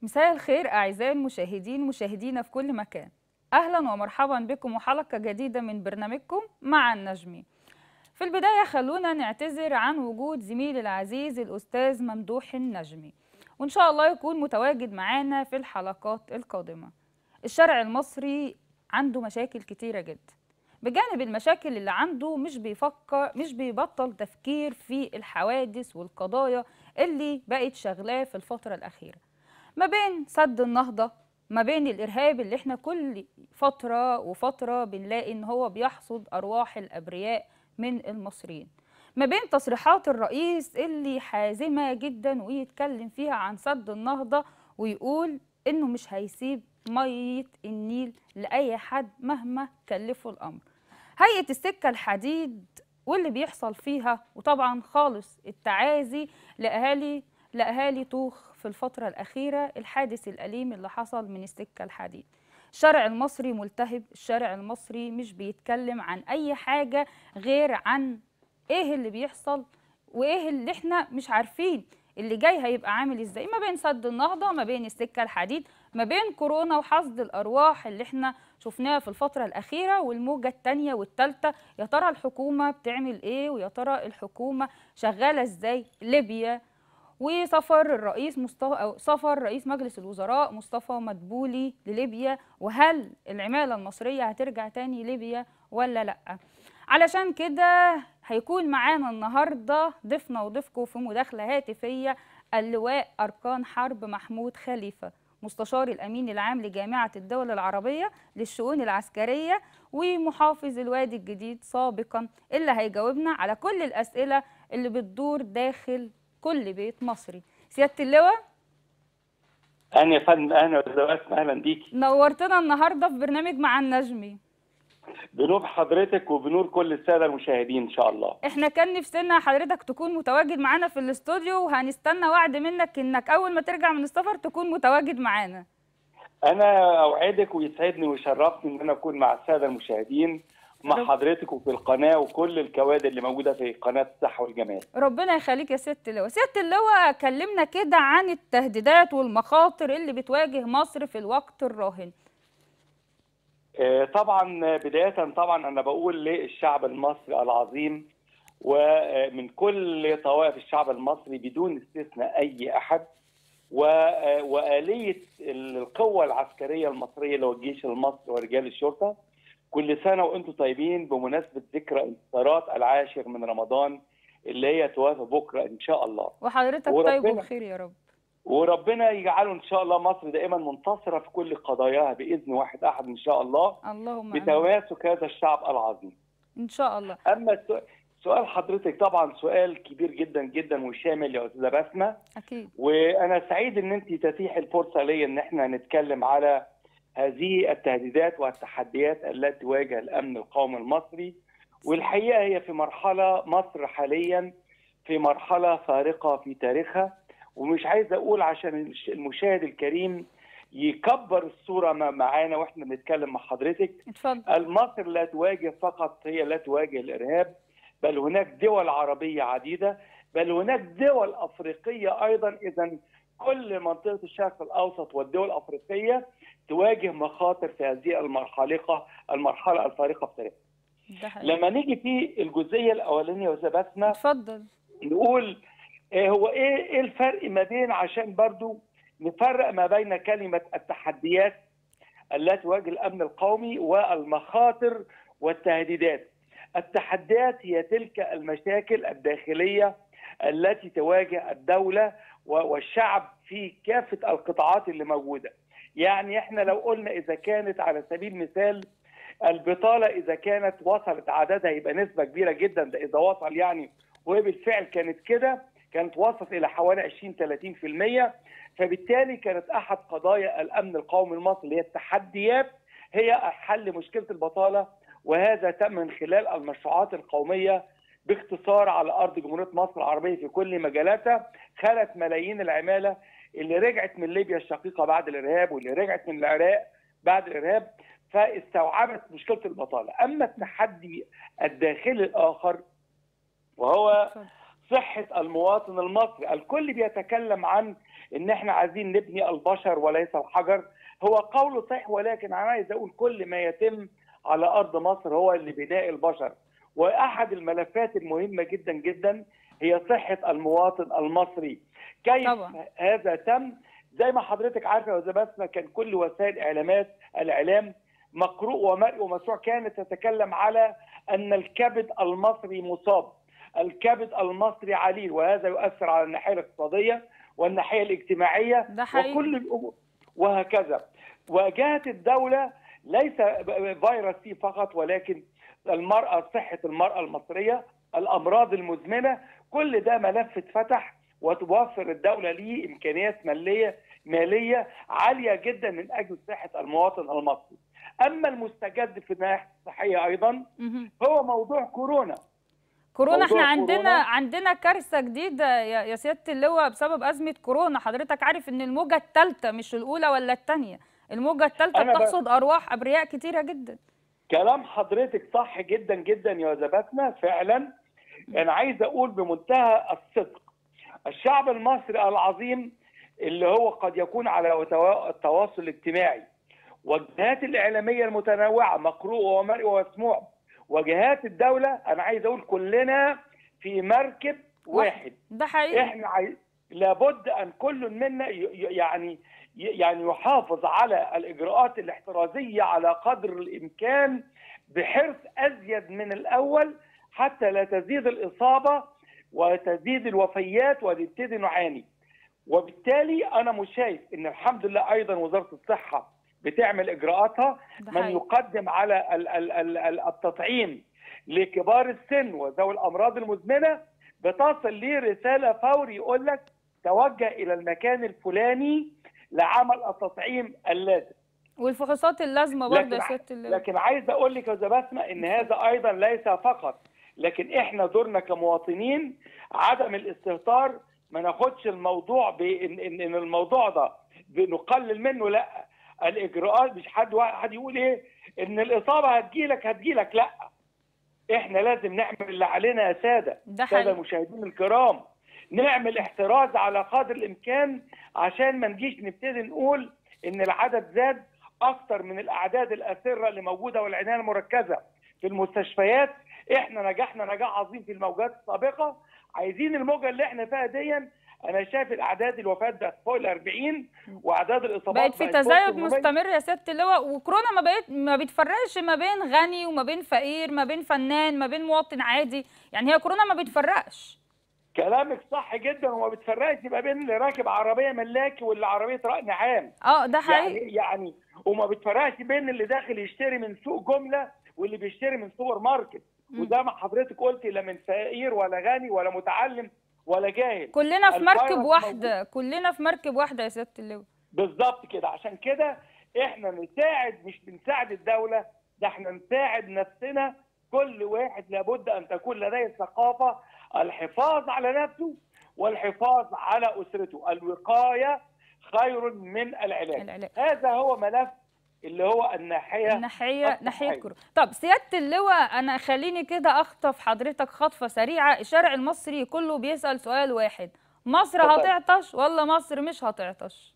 مساء الخير أعزائي المشاهدين مشاهدينا في كل مكان أهلا ومرحبا بكم وحلقة جديدة من برنامجكم مع النجمي في البداية خلونا نعتذر عن وجود زميلي العزيز الأستاذ ممدوح النجمي وإن شاء الله يكون متواجد معانا في الحلقات القادمة الشارع المصري عنده مشاكل كتيرة جدا بجانب المشاكل اللي عنده مش بيفكر مش بيبطل تفكير في الحوادث والقضايا اللي بقت شغلاه في الفترة الأخيرة ما بين سد النهضة ما بين الإرهاب اللي احنا كل فترة وفترة بنلاقي إن هو بيحصد أرواح الأبرياء من المصريين ما بين تصريحات الرئيس اللي حازمة جدا ويتكلم فيها عن سد النهضة ويقول إنه مش هيسيب مية النيل لأي حد مهما كلفه الأمر هيئة السكة الحديد واللي بيحصل فيها وطبعا خالص التعازي لأهالي لأهالي طوخ في الفترة الأخيرة الحادث الأليم اللي حصل من السكة الحديد الشارع المصري ملتهب الشارع المصري مش بيتكلم عن أي حاجة غير عن إيه اللي بيحصل وإيه اللي إحنا مش عارفين اللي جاي هيبقى عامل إزاي ما بين سد النهضة ما بين السكة الحديد ما بين كورونا وحصد الأرواح اللي إحنا شفناها في الفترة الأخيرة والموجة التانية والتالتة يا ترى الحكومة بتعمل إيه ويا ترى الحكومة شغالة إزاي ليبيا وسفر الرئيس مصطفى أو سفر رئيس مجلس الوزراء مصطفى مدبولي لليبيا وهل العماله المصريه هترجع تاني ليبيا ولا لا علشان كده هيكون معانا النهارده ضيفنا وضيفكم في مداخله هاتفيه اللواء اركان حرب محمود خليفه مستشار الامين العام لجامعه الدول العربيه للشؤون العسكريه ومحافظ الوادي الجديد سابقا اللي هيجاوبنا على كل الاسئله اللي بتدور داخل كل بيت مصري سياده اللواء اهلا يا فندم اهلا يا اهلا بيكي نورتنا النهارده في برنامج مع النجمي بنور حضرتك وبنور كل الساده المشاهدين ان شاء الله احنا كان نفسنا حضرتك تكون متواجد معانا في الاستوديو وهنستنى وعد منك انك اول ما ترجع من السفر تكون متواجد معانا انا اوعدك ويسعدني ويشرفني ان انا اكون مع الساده المشاهدين مع حضرتك وفي القناه وكل الكوادر اللي موجوده في قناه الصحه والجمال. ربنا يخليك يا سياده اللواء، سياده اللواء كلمنا كده عن التهديدات والمخاطر اللي بتواجه مصر في الوقت الراهن. طبعا بدايه طبعا انا بقول للشعب المصري العظيم ومن كل طوائف الشعب المصري بدون استثناء اي احد واليه القوه العسكريه المصريه اللي هو الجيش المصري ورجال الشرطه كل سنه وانتم طيبين بمناسبه ذكرى انتصارات العاشر من رمضان اللي هي توافق بكره ان شاء الله وحضرتك طيب وبخير يا رب وربنا يجعله ان شاء الله مصر دائما منتصره في كل قضاياها باذن واحد احد ان شاء الله اللهم بتواسك هذا الشعب العظيم ان شاء الله اما سؤال حضرتك طبعا سؤال كبير جدا جدا وشامل يا استاذه بسمه اكيد وانا سعيد ان انت تتيح الفرصه لي ان احنا نتكلم على هذه التهديدات والتحديات التي تواجه الامن القومي المصري والحقيقه هي في مرحله مصر حاليا في مرحله فارقه في تاريخها ومش عايز اقول عشان المشاهد الكريم يكبر الصوره معانا واحنا بنتكلم مع حضرتك اتفضل مصر لا تواجه فقط هي لا تواجه الارهاب بل هناك دول عربيه عديده بل هناك دول افريقيه ايضا اذا كل منطقه الشرق الاوسط والدول الافريقيه تواجه مخاطر في هذه المرحله المرحله الفارقه في تاريخها. لما نيجي في الجزئيه الاولانيه يا بسمه اتفضل نقول إيه هو ايه ايه الفرق ما بين عشان برضو نفرق ما بين كلمه التحديات التي تواجه الامن القومي والمخاطر والتهديدات. التحديات هي تلك المشاكل الداخليه التي تواجه الدوله والشعب في كافه القطاعات اللي موجوده. يعني احنا لو قلنا اذا كانت على سبيل المثال البطاله اذا كانت وصلت عددها يبقى نسبه كبيره جدا ده اذا وصل يعني وهي بالفعل كانت كده كانت وصلت الى حوالي 20 30% فبالتالي كانت احد قضايا الامن القومي المصري اللي هي التحديات هي حل مشكله البطاله وهذا تم من خلال المشروعات القوميه باختصار على ارض جمهوريه مصر العربيه في كل مجالاتها خلت ملايين العماله اللي رجعت من ليبيا الشقيقه بعد الارهاب واللي رجعت من العراق بعد الارهاب فاستوعبت مشكله البطاله، اما التحدي الداخلي الاخر وهو صحه المواطن المصري الكل بيتكلم عن ان احنا عايزين نبني البشر وليس الحجر هو قوله صحيح ولكن انا عايز اقول كل ما يتم على ارض مصر هو لبناء البشر واحد الملفات المهمه جدا جدا هي صحه المواطن المصري كيف طبعا. هذا تم زي ما حضرتك عارفه يا زميلتنا كان كل وسائل اعلامات الاعلام مقروء ومرئي ومسروع كانت تتكلم على ان الكبد المصري مصاب الكبد المصري عليل وهذا يؤثر على الناحيه الاقتصاديه والناحيه الاجتماعيه ده حقيقي. وكل الامور وهكذا واجهت الدوله ليس فيروس سي فقط ولكن المراه صحه المراه المصريه الامراض المزمنه كل ده ملف اتفتح وتوفر الدوله ليه امكانيات ماليه ماليه عاليه جدا من اجل صحه المواطن المصري. اما المستجد في الناحيه الصحيه ايضا مهم. هو موضوع كورونا. كورونا موضوع احنا عندنا كورونا. عندنا كارثه جديده يا يا سياده اللواء بسبب ازمه كورونا حضرتك عارف ان الموجه الثالثه مش الاولى ولا الثانيه الموجه الثالثه أنا ب- بتحصد ارواح ابرياء كتيره جدا كلام حضرتك صح جدا جدا يا زباتنا فعلا انا عايز اقول بمنتهى الصدق الشعب المصري العظيم اللي هو قد يكون على وتوا- التواصل الاجتماعي والجهات الاعلاميه المتنوعه مقروء ومرئي ومسموع وجهات الدوله انا عايز اقول كلنا في مركب واحد ده حقيقي احنا عاي... لابد ان كل منا ي... ي- يعني ي- يعني يحافظ على الاجراءات الاحترازيه على قدر الامكان بحرص ازيد من الاول حتى لا تزيد الاصابه وتزيد الوفيات ونبتدي نعاني. وبالتالي انا مش شايف ان الحمد لله ايضا وزاره الصحه بتعمل اجراءاتها ده من حقيقي يقدم على ال- ال- ال- ال- التطعيم لكبار السن وذوي الامراض المزمنه بتصل ليه رساله فوري يقول لك توجه الى المكان الفلاني لعمل التطعيم اللازم والفحوصات اللازمه برضه لكن يا ع- سياده اللواء لكن عايز اقول لك يا استاذ بسمه ان هذا ايضا ليس فقط لكن احنا دورنا كمواطنين عدم الاستهتار ما ناخدش الموضوع بان ان إن الموضوع ده بنقلل منه لا الاجراءات مش حد واحد يقول ايه ان الاصابه هتجيلك هتجيلك لا احنا لازم نعمل اللي علينا يا ساده ده ساده حقيقي المشاهدين الكرام نعمل احتراز على قدر الامكان عشان ما نجيش نبتدي نقول ان العدد زاد اكتر من الاعداد الاسره اللي موجوده والعنايه المركزه في المستشفيات احنا نجحنا نجاح عظيم في الموجات السابقه عايزين الموجه اللي احنا فيها دي انا شايف الاعداد الوفاه بقت فوق ال 40 واعداد الاصابات بقت في فوق تزايد 800. مستمر يا سياده اللواء وكورونا ما بقت ما بتفرقش ما بين غني وما بين فقير ما بين فنان ما بين مواطن عادي يعني هي كورونا ما بتفرقش كلامك صح جدا وما بتفرقش ما بين اللي راكب عربيه ملاكي واللي عربيه رأي عام اه ده حقيقي يعني يعني وما بتفرقش بين اللي داخل يشتري من سوق جمله واللي بيشتري من سوبر ماركت مم. وزي ما حضرتك قلتي لا من فقير ولا غني ولا متعلم ولا جاهل كلنا في الفيروس مركب موجود. واحده كلنا في مركب واحده يا سياده اللواء بالظبط كده عشان كده احنا نساعد مش بنساعد الدوله ده احنا نساعد نفسنا كل واحد لابد ان تكون لديه ثقافه الحفاظ على نفسه والحفاظ على اسرته الوقايه خير من العلاج العلاج هذا هو ملف اللي هو الناحيه ناحيه الصحية. ناحيه كورونا طب سياده اللواء انا خليني كده اخطف حضرتك خطفه سريعه الشارع المصري كله بيسال سؤال واحد مصر اتفضل. هتعطش ولا مصر مش هتعطش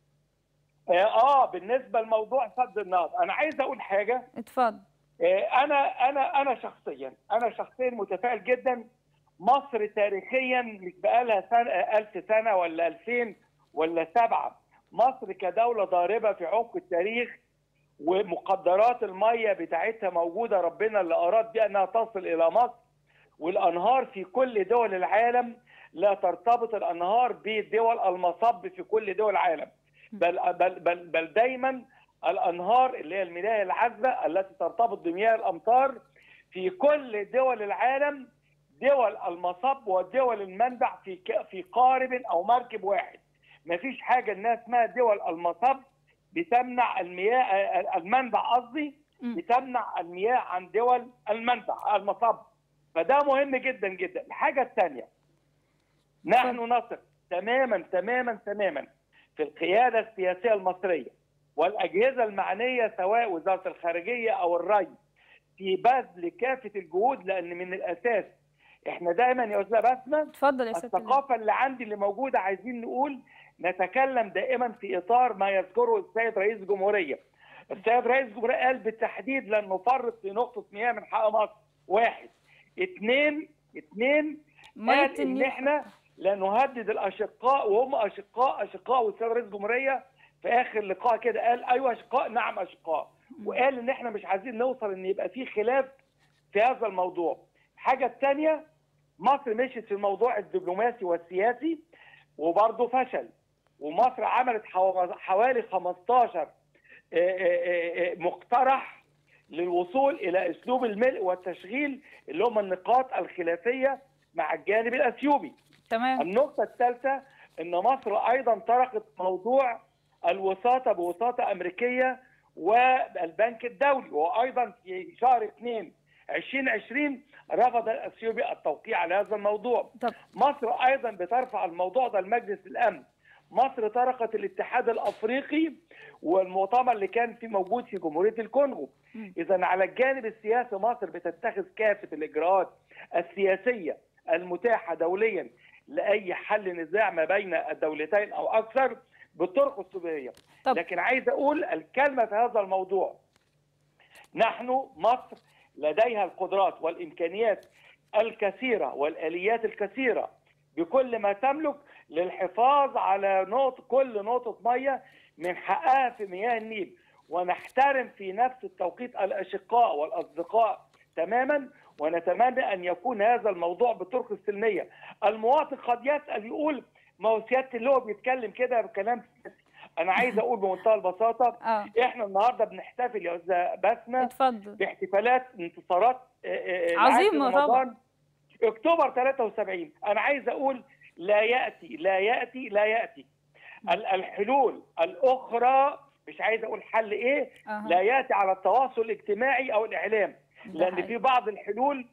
اه بالنسبه لموضوع سد النهضه انا عايز اقول حاجه اتفضل آه، انا انا انا شخصيا انا شخصيا متفائل جدا مصر تاريخيا مش بقالها سنه آه، 1000 سنه ولا 2000 ولا سبعه مصر كدوله ضاربه في عمق التاريخ ومقدرات الميه بتاعتها موجوده ربنا اللي اراد بها انها تصل الى مصر والانهار في كل دول العالم لا ترتبط الانهار بدول المصب في كل دول العالم بل بل بل, بل دايما الانهار اللي هي المياه العذبه التي ترتبط بمياه الامطار في كل دول العالم دول المصب ودول المنبع في ك- في قارب او مركب واحد مفيش حاجه انها اسمها دول المصب بتمنع المياه آه، المنبع قصدي مم. بتمنع المياه عن دول المنبع المصب فده مهم جدا جدا الحاجه الثانيه نحن نثق تماما تماما تماما في القياده السياسيه المصريه والاجهزه المعنيه سواء وزاره الخارجيه او الري في بذل كافه الجهود لان من الاساس احنا دايما يا استاذه بسمه اتفضل يا سياده اللواء. الثقافه اللي عندي اللي موجوده عايزين نقول نتكلم دائما في اطار ما يذكره السيد رئيس الجمهوريه. السيد رئيس الجمهوريه قال بالتحديد لن نفرط في نقطه مياه من حق مصر. واحد. اثنين اثنين ميه قال ان النيل احنا لا نهدد الاشقاء وهم اشقاء اشقاء والسيد رئيس الجمهوريه في اخر لقاء كده قال ايوه اشقاء نعم اشقاء وقال ان احنا مش عايزين نوصل ان يبقى في خلاف في هذا الموضوع. الحاجه الثانيه مصر مشيت في الموضوع الدبلوماسي والسياسي وبرضه فشل ومصر عملت حوا- حوالي 15 آه، آه، آه، مقترح للوصول الى اسلوب الملء والتشغيل اللي هم النقاط الخلافيه مع الجانب الاثيوبي. تمام النقطة الثالثة أن مصر أيضا طرقت موضوع الوساطة بوساطة أمريكية والبنك الدولي وأيضا في شهر 2 2020 رفض الأثيوبي التوقيع على هذا الموضوع طب مصر أيضا بترفع الموضوع ده لمجلس الأمن مصر طرقت الاتحاد الأفريقي والمؤتمر اللي كان فيه موجود في جمهورية الكونغو مم. إذا على الجانب السياسي مصر بتتخذ كافة الإجراءات السياسية المتاحة دوليا لأي حل نزاع ما بين الدولتين أو أكثر بالطرق السورية طب لكن عايز أقول الكلمة في هذا الموضوع نحن مصر لديها القدرات والإمكانيات الكثيرة والآليات الكثيرة بكل ما تملك للحفاظ على نقط كل نقطة مية من حقها في مياه النيل ونحترم في نفس التوقيت الأشقاء والأصدقاء تماما ونتمنى أن يكون هذا الموضوع بالطرق السلمية المواطن قد يسأل يقول ما هو سيادة اللي هو بيتكلم كده بكلام سياسي أنا عايز أقول بمنتهى البساطة اه إحنا النهاردة بنحتفل يا أستاذة بسمة اتفضل باحتفالات انتصارات آه، آه، عظيمة العاشر طبعا. رمضان اكتوبر 73 انا عايز اقول لا ياتي لا ياتي لا ياتي ال- الحلول الاخرى مش عايز اقول حل ايه أها. لا ياتي على التواصل الاجتماعي او الاعلام ده لان حقيقي. في بعض الحلول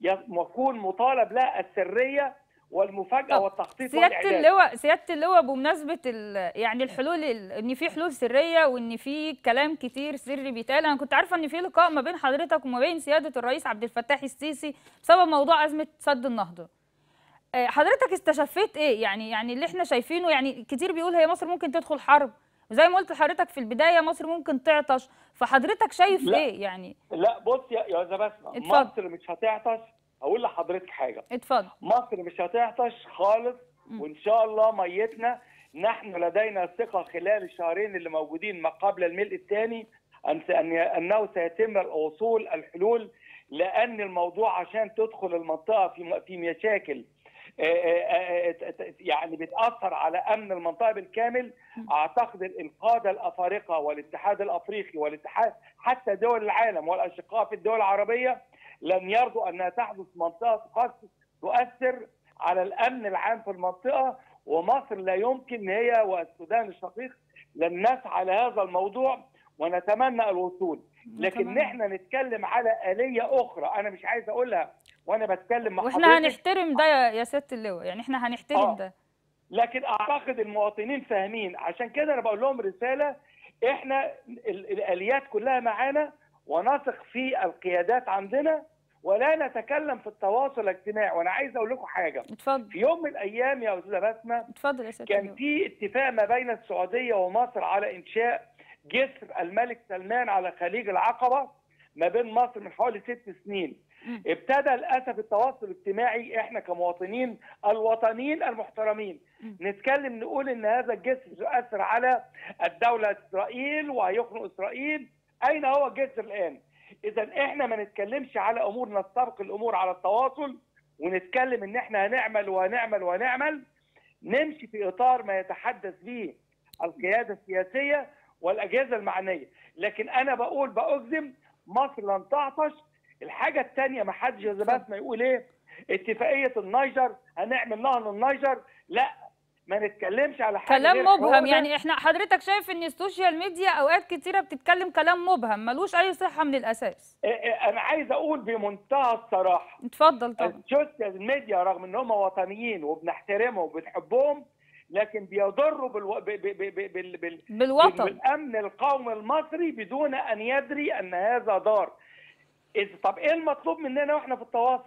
يكون مطالب لها السريه والمفاجاه طب والتخطيط سياده والاعداد اللواء سياده اللواء بمناسبه ال- يعني الحلول ال- ان في حلول سريه وان في كلام كتير سري بيتقال انا كنت عارفه ان في لقاء ما بين حضرتك وما بين سياده الرئيس عبد الفتاح السيسي بسبب موضوع ازمه سد النهضه آه، حضرتك استشفيت ايه يعني يعني اللي احنا شايفينه يعني كتير بيقول هي مصر ممكن تدخل حرب وزي ما قلت لحضرتك في البدايه مصر ممكن تعطش فحضرتك شايف لا. ايه يعني لا بص يا يا استاذه بسمه اتفضل. مصر مش هتعطش اقول لحضرتك حاجه اتفضل مصر مش هتعطش خالص مم. وان شاء الله ميتنا نحن لدينا ثقه خلال الشهرين اللي موجودين ما قبل الملء الثاني أن أن- انه سيتم الوصول الحلول لان الموضوع عشان تدخل المنطقه في في مشاكل آه، آه، آه، آه، يعني بتاثر على امن المنطقه بالكامل اعتقد القاده الافارقه والاتحاد الافريقي والاتحاد حتى دول العالم والاشقاء في الدول العربيه لن يرضوا انها تحدث منطقه تقص- تؤثر على الامن العام في المنطقه ومصر لا يمكن هي والسودان الشقيق لن نسعى لهذا الموضوع ونتمنى الوصول لكن نتمنى. احنا نتكلم على آلية أخرى أنا مش عايز أقولها وأنا بتكلم مع واحنا حضرتك هنحترم ده يا يا سياده اللواء يعني احنا هنحترم آه. ده لكن اعتقد المواطنين فاهمين عشان كده انا بقول لهم رساله احنا ال- الاليات كلها معانا ونثق في القيادات عندنا ولا نتكلم في التواصل الاجتماعي وانا عايز اقول لكم حاجه اتفضل في يوم من الايام يا استاذه بسمه اتفضل يا سياده كان اللواء في اتفاق ما بين السعوديه ومصر على انشاء جسر الملك سلمان على خليج العقبه ما بين مصر من حوالي ست سنين مم. ابتدى للاسف التواصل الاجتماعي احنا كمواطنين الوطنيين المحترمين مم. نتكلم نقول ان هذا الجسر يؤثر على الدوله اسرائيل وهيخنق اسرائيل اين هو الجسر الان اذا احنا ما نتكلمش على امور نستبق الامور على التواصل ونتكلم ان احنا هنعمل وهنعمل وهنعمل نمشي في اطار ما يتحدث به القياده السياسيه والاجهزه المعنيه لكن انا بقول باجزم مصر لن تعطش الحاجه الثانيه ما حدش يا زبات ما يقول ايه اتفاقيه النيجر هنعمل نهر النيجر لا ما نتكلمش على حاجه كلام غير الحوار مبهم ده. يعني احنا حضرتك شايف ان السوشيال ميديا اوقات كتيره بتتكلم كلام مبهم ملوش اي صحه من الاساس إيه إيه انا عايز اقول بمنتهى الصراحه اتفضل طبعا السوشيال ميديا رغم ان هم وطنيين وبنحترمهم وبنحبهم لكن بيضروا بالو... ب... ب... ب... ب... بال... بال... بالوطن بالامن القومي المصري بدون ان يدري ان هذا دار إذ طب ايه المطلوب مننا واحنا في التواصل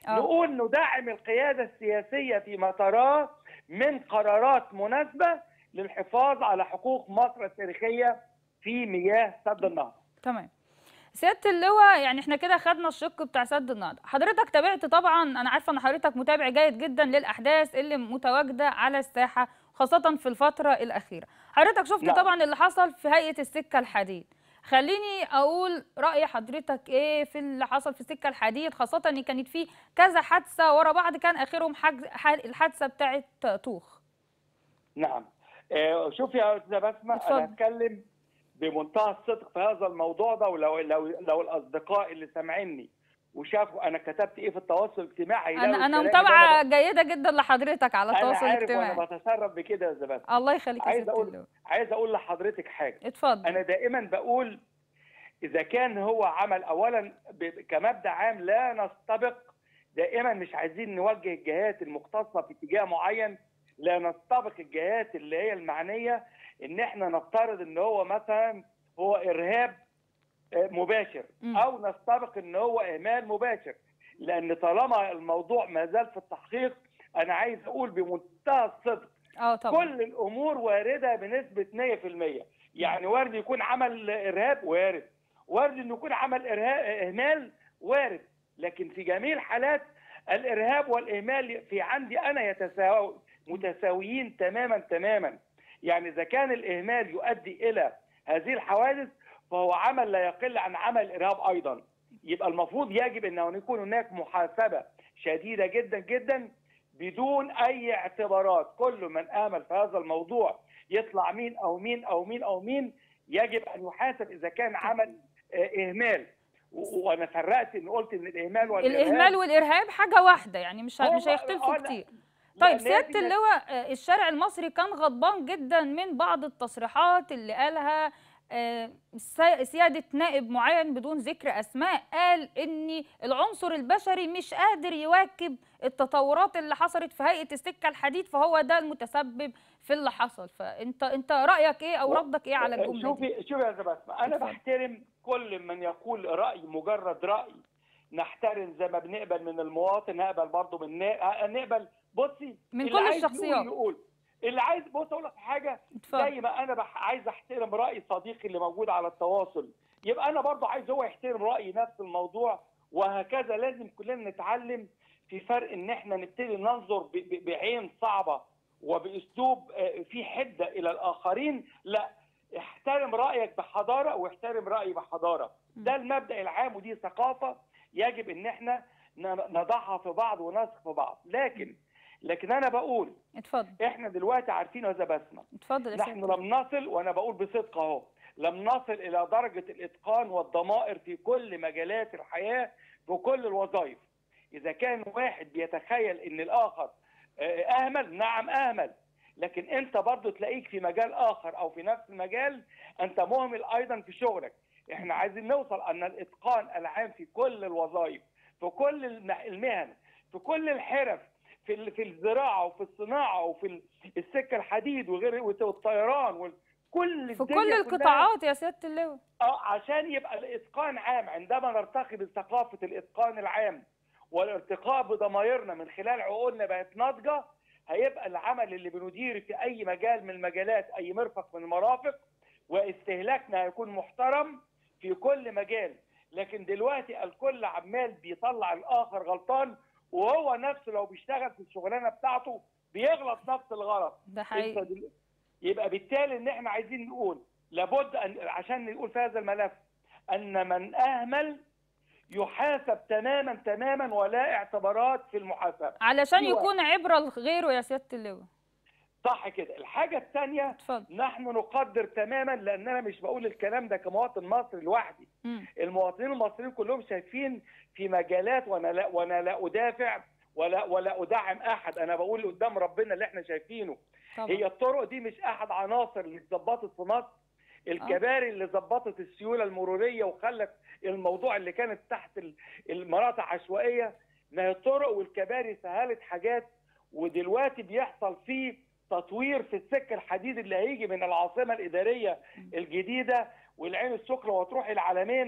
آه. نقول ندعم القياده السياسيه فيما تراه من قرارات مناسبه للحفاظ على حقوق مصر التاريخيه في مياه سد النهضه تمام سياده اللواء يعني احنا كده خدنا الشق بتاع سد النهضه حضرتك تابعت طبعا انا عارفه ان حضرتك متابع جيد جدا للاحداث اللي متواجده على الساحه خاصه في الفتره الاخيره حضرتك شفت نعم. طبعا اللي حصل في هيئه السكه الحديد خليني اقول راي حضرتك ايه في اللي حصل في السكه الحديد خاصه ان كانت في كذا حادثه ورا بعض كان اخرهم حج... ح- الحادثه بتاعه طوخ نعم آه، شوف يا استاذه بسمه اتفضل. انا هتكلم بمنتهى الصدق في هذا الموضوع ده ولو لو لو الاصدقاء اللي سامعيني وشافوا انا كتبت ايه في التواصل الاجتماعي انا يلاقوا انا الكلام اللي متابعه أنا- جيده جدا لحضرتك على انا التواصل عارف الاجتماعي وانا بتشرف بكده يا استاذه بسمه الله يخليك يا عايز سياده اقول اللواء عايز اقول لحضرتك حاجه اتفضل انا دائما بقول اذا كان هو عمل اولا ب- كمبدا عام لا نستبق دائما مش عايزين نوجه الجهات المختصه في اتجاه معين لا نستبق الجهات اللي هي المعنيه ان احنا نفترض ان هو مثلا هو ارهاب آه، مباشر مم. او نستبق ان هو اهمال مباشر لان طالما الموضوع ما زال في التحقيق انا عايز اقول بمنتهى الصدق اه طبعا كل الامور وارده بنسبه 100% يعني وارد يكون عمل ارهاب وارد وارد انه يكون عمل ارهاب اهمال وارد لكن في جميع الحالات الارهاب والاهمال في عندي انا يتساووا متساويين تماما تماما يعني اذا كان الاهمال يؤدي الى هذه الحوادث فهو عمل لا يقل عن عمل ارهاب ايضا يبقى المفروض يجب ان يكون هناك محاسبه شديده جدا جدا بدون اي اعتبارات كل من امل في هذا الموضوع يطلع مين او مين او مين او مين يجب ان يحاسب اذا كان عمل آه، اهمال و- وانا فرقت ان قلت ان الاهمال والارهاب الاهمال والارهاب حاجه واحده يعني مش ه- هو- مش هيختلفوا آه، لا. كتير لا، طيب سياده لازم- اللواء آه، الشارع المصري كان غضبان جدا من بعض التصريحات اللي قالها آه، سي- سياده نائب معين بدون ذكر اسماء قال ان العنصر البشري مش قادر يواكب التطورات اللي حصلت في هيئه السكه الحديد فهو ده المتسبب في اللي حصل فانت انت رايك ايه او و- ردك ايه على الجمله دي شوفي شوفي يا زباسمة انا اتفضل. بحترم كل من يقول راي مجرد راي نحترم زي ما بنقبل من المواطن نقبل برضه من نا- آه، نقبل بصي من اللي كل عايز يقول الشخصيات. يقول اللي عايز بص اقول لك حاجه اتفضل زي ما انا بح... عايز احترم راي صديقي اللي موجود على التواصل يبقى انا برضه عايز هو يحترم رايي نفس الموضوع وهكذا لازم كلنا نتعلم في فرق ان احنا نبتدي ننظر ب... ب... بعين صعبه وباسلوب آه، فيه حده الى الاخرين لا احترم رايك بحضاره واحترم رايي بحضاره ده المبدا العام ودي ثقافه يجب ان احنا ن- نضعها في بعض ونثق في بعض لكن لكن انا بقول اتفضل احنا دلوقتي عارفين يا بسمه اتفضل يا نحن سياده لم نصل وانا بقول بصدق اهو لم نصل الى درجه الاتقان والضمائر في كل مجالات الحياه في كل الوظائف اذا كان واحد بيتخيل ان الاخر آه، اهمل نعم اهمل لكن انت برضو تلاقيك في مجال اخر او في نفس المجال انت مهمل ايضا في شغلك احنا عايزين نوصل ان الاتقان العام في كل الوظائف في كل الم- المهن في كل الحرف في ال- في الزراعه وفي الصناعه وفي ال- السكه الحديد وغير والطيران وكل في الدنيا كل كلها. القطاعات يا سياده اللواء اه عشان يبقى الاتقان عام عندما نرتقي بثقافه الاتقان العام والارتقاء بضمائرنا من خلال عقولنا بقت ناضجه هيبقى العمل اللي بنديره في اي مجال من المجالات اي مرفق من المرافق واستهلاكنا هيكون محترم في كل مجال لكن دلوقتي الكل عمال بيطلع الاخر غلطان وهو نفسه لو بيشتغل في الشغلانه بتاعته بيغلط نفس الغلط ده انت حقيقي دل- يبقى بالتالي ان احنا عايزين نقول لابد ان عشان نقول في هذا الملف ان من اهمل يحاسب تماما تماما ولا اعتبارات في المحاسبه علشان في واحد. يكون عبره لغيره يا سياده اللواء صح كده الحاجه الثانيه اتفضل نحن نقدر تماما لان انا مش بقول الكلام ده كمواطن مصري لوحدي مم. المواطنين المصريين كلهم شايفين في مجالات وانا لا وانا لا ادافع ولا ولا ادعم احد انا بقول قدام ربنا اللي احنا شايفينه طبعا هي الطرق دي مش احد عناصر اللي اتظبطت في مصر الكباري اللي ظبطت السيوله المروريه وخلت الموضوع اللي كانت تحت ال- المناطق عشوائيه ما هي الطرق والكباري سهلت حاجات ودلوقتي بيحصل فيه تطوير في السكه الحديد اللي هيجي من العاصمه الاداريه الجديده والعين السخنه وتروح العالمين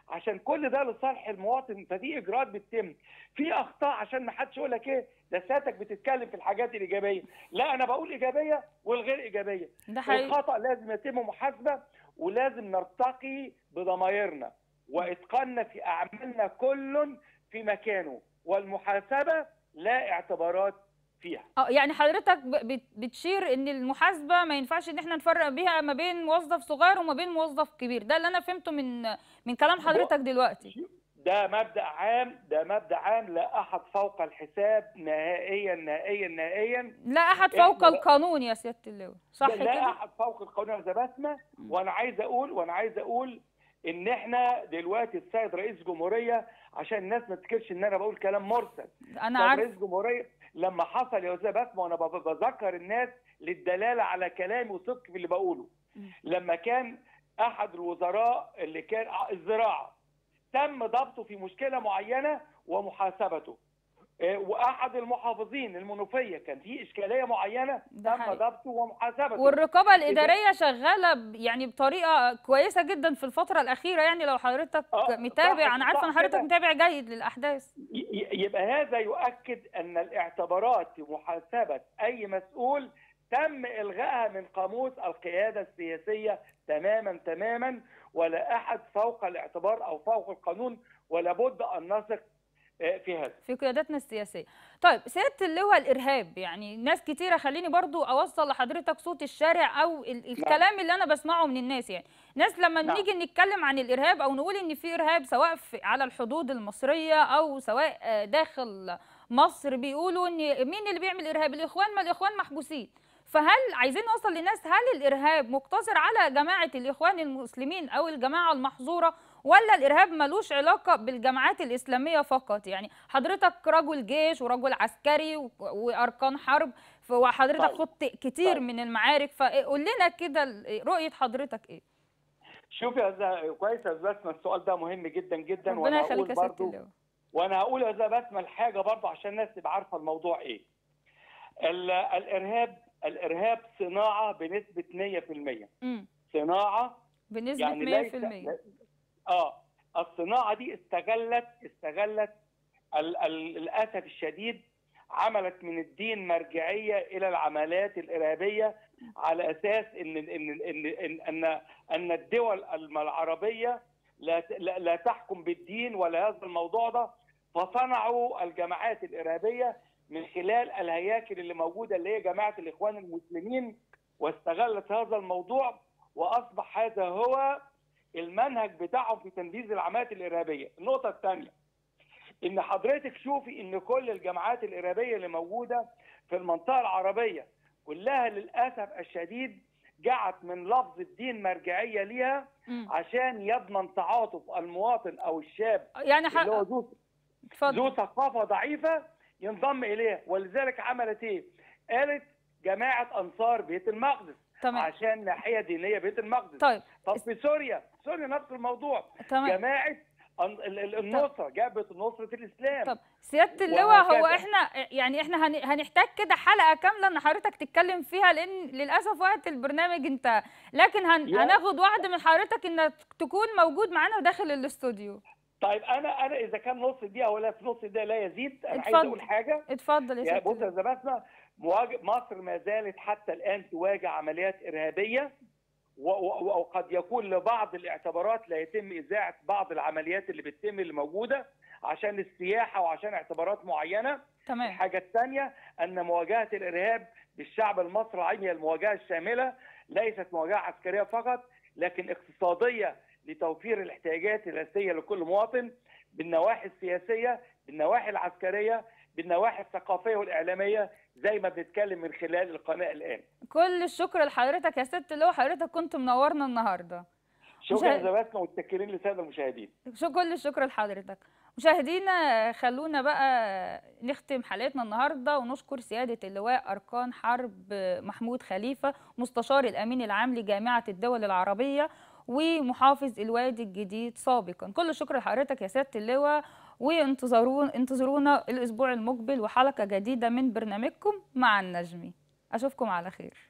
عشان كل ده لصالح المواطن فدي اجراءات بتتم في اخطاء عشان ما حدش يقول لك ايه ده سيادتك بتتكلم في الحاجات الايجابيه لا انا بقول ايجابيه والغير ايجابيه ده حقيقي الخطا لازم يتم محاسبه ولازم نرتقي بضمايرنا واتقاننا في اعمالنا كل في مكانه والمحاسبه لا اعتبارات فيها اه يعني حضرتك ب- بت- بتشير ان المحاسبه ما ينفعش ان احنا نفرق بيها ما بين موظف صغير وما بين موظف كبير ده اللي انا فهمته من من كلام حضرتك دلوقتي ده مبدا عام ده مبدا عام لا احد فوق الحساب نهائيا نهائيا نهائيا لا احد إحنا- فوق القانون يا سياده اللواء صح لا كده احد فوق القانون يا بسمه م. وانا عايز اقول وانا عايز اقول ان احنا دلوقتي السيد رئيس جمهوريه عشان الناس ما تفتكرش ان انا بقول كلام مرسل انا السيد عارف رئيس جمهوريه لما حصل يا استاذ بسمه وانا ب- بذكر الناس للدلاله على كلامي وصدق في اللي بقوله م. لما كان احد الوزراء اللي كان الزراعه تم ضبطه في مشكله معينه ومحاسبته آه، واحد المحافظين المنوفيه كان في اشكاليه معينه ده تم حقيقي. ضبطه ومحاسبته والرقابه الاداريه شغاله ب- يعني بطريقه كويسه جدا في الفتره الاخيره يعني لو حضرتك آه، متابع صح- انا عارفه ان صح حضرتك كده. متابع جيد للاحداث ي- ي- يبقى هذا يؤكد ان الاعتبارات في محاسبه اي مسؤول تم الغائها من قاموس القياده السياسيه تماما تماما ولا احد فوق الاعتبار او فوق القانون ولا بد ان نثق آه، في هذا في قياداتنا السياسيه طيب سياده اللواء الارهاب يعني ناس كتيره خليني برضو اوصل لحضرتك صوت الشارع او ال- الكلام اللي انا بسمعه من الناس يعني ناس لما نعم. نيجي نتكلم عن الارهاب او نقول ان في ارهاب سواء في على الحدود المصريه او سواء آه، داخل مصر بيقولوا ان مين اللي بيعمل ارهاب الاخوان ما الاخوان محبوسين فهل عايزين نوصل للناس هل الارهاب مقتصر على جماعه الاخوان المسلمين او الجماعه المحظوره ولا الارهاب ملوش علاقه بالجماعات الاسلاميه فقط يعني حضرتك رجل جيش ورجل عسكري و- واركان حرب ف- وحضرتك طيب. خضت كتير طيب. من المعارك فقول لنا كده ال- رؤيه حضرتك ايه شوف يا أستاذ- كويس يا أستاذ بسمه السؤال ده مهم جدا جدا ربنا وانا يخليك هقول يا سياده برضو اللواء وانا هقول يا استاذ بسمه الحاجه برضه عشان الناس تبقى عارفه الموضوع ايه. ال- الارهاب الارهاب صناعه بنسبه 100% امم صناعه بنسبه يعني 100% ليس اه الصناعه دي استغلت استغلت ال ال للاسف الشديد عملت من الدين مرجعيه الى العمليات الارهابيه على اساس ان ان ان ان ان, أن الدول العربيه لا ت- لا لا تحكم بالدين ولا هذا الموضوع ده فصنعوا الجماعات الارهابيه من خلال الهياكل اللي موجوده اللي هي جماعه الاخوان المسلمين واستغلت هذا الموضوع واصبح هذا هو المنهج بتاعهم في تنفيذ العمليات الارهابيه. النقطه الثانيه ان حضرتك شوفي ان كل الجماعات الارهابيه اللي موجوده في المنطقه العربيه كلها للاسف الشديد جعت من لفظ الدين مرجعيه ليها مم. عشان يضمن تعاطف المواطن او الشاب يعني ح... اللي هو ذو اتفضل ذو ثقافه ضعيفه ينضم اليها ولذلك عملت ايه؟ قالت جماعه انصار بيت المقدس تمام عشان ناحيه دينيه بيت المقدس طيب طب في سوريا سوريا نفس الموضوع تمام جماعه أن- ال- ال- النصره جابت نصره الاسلام طب سياده اللواء هو وهكذا. احنا يعني احنا هن- هنحتاج كده حلقه كامله ان حضرتك تتكلم فيها لان للاسف وقت البرنامج انتهى لكن هن... يا- هناخد وعد من حضرتك انك تكون موجود معانا داخل الاستوديو طيب انا انا اذا كان نص دقيقه ولا في نص دقيقه لا يزيد انا عايز اتفضل. اقول حاجه اتفضل يا يا سياده بص يا اللواء. زباسنا مواجه مصر ما زالت حتى الان تواجه عمليات ارهابيه و- و- وقد يكون لبعض الاعتبارات لا يتم اذاعه بعض العمليات اللي بتتم اللي موجوده عشان السياحه وعشان اعتبارات معينه تمام الحاجه الثانيه ان مواجهه الارهاب بالشعب المصري العام هي المواجهه الشامله ليست مواجهه عسكريه فقط لكن اقتصاديه لتوفير الاحتياجات الاساسيه لكل مواطن بالنواحي السياسيه بالنواحي العسكريه بالنواحي الثقافيه والاعلاميه زي ما بنتكلم من خلال القناه الان كل الشكر لحضرتك يا سياده اللواء حضرتك كنت منورنا النهارده شكرا مشاهد- زباسنا متشكرين للساده المشاهدين شو كل الشكر لحضرتك مشاهدينا خلونا بقى نختم حلقتنا النهارده ونشكر سياده اللواء اركان حرب محمود خليفه مستشار الامين العام لجامعه الدول العربيه ومحافظ الوادي الجديد سابقا كل الشكر لحضرتك يا سياده اللواء وانتظرونا انتظرونا الاسبوع المقبل وحلقه جديده من برنامجكم مع النجمي اشوفكم على خير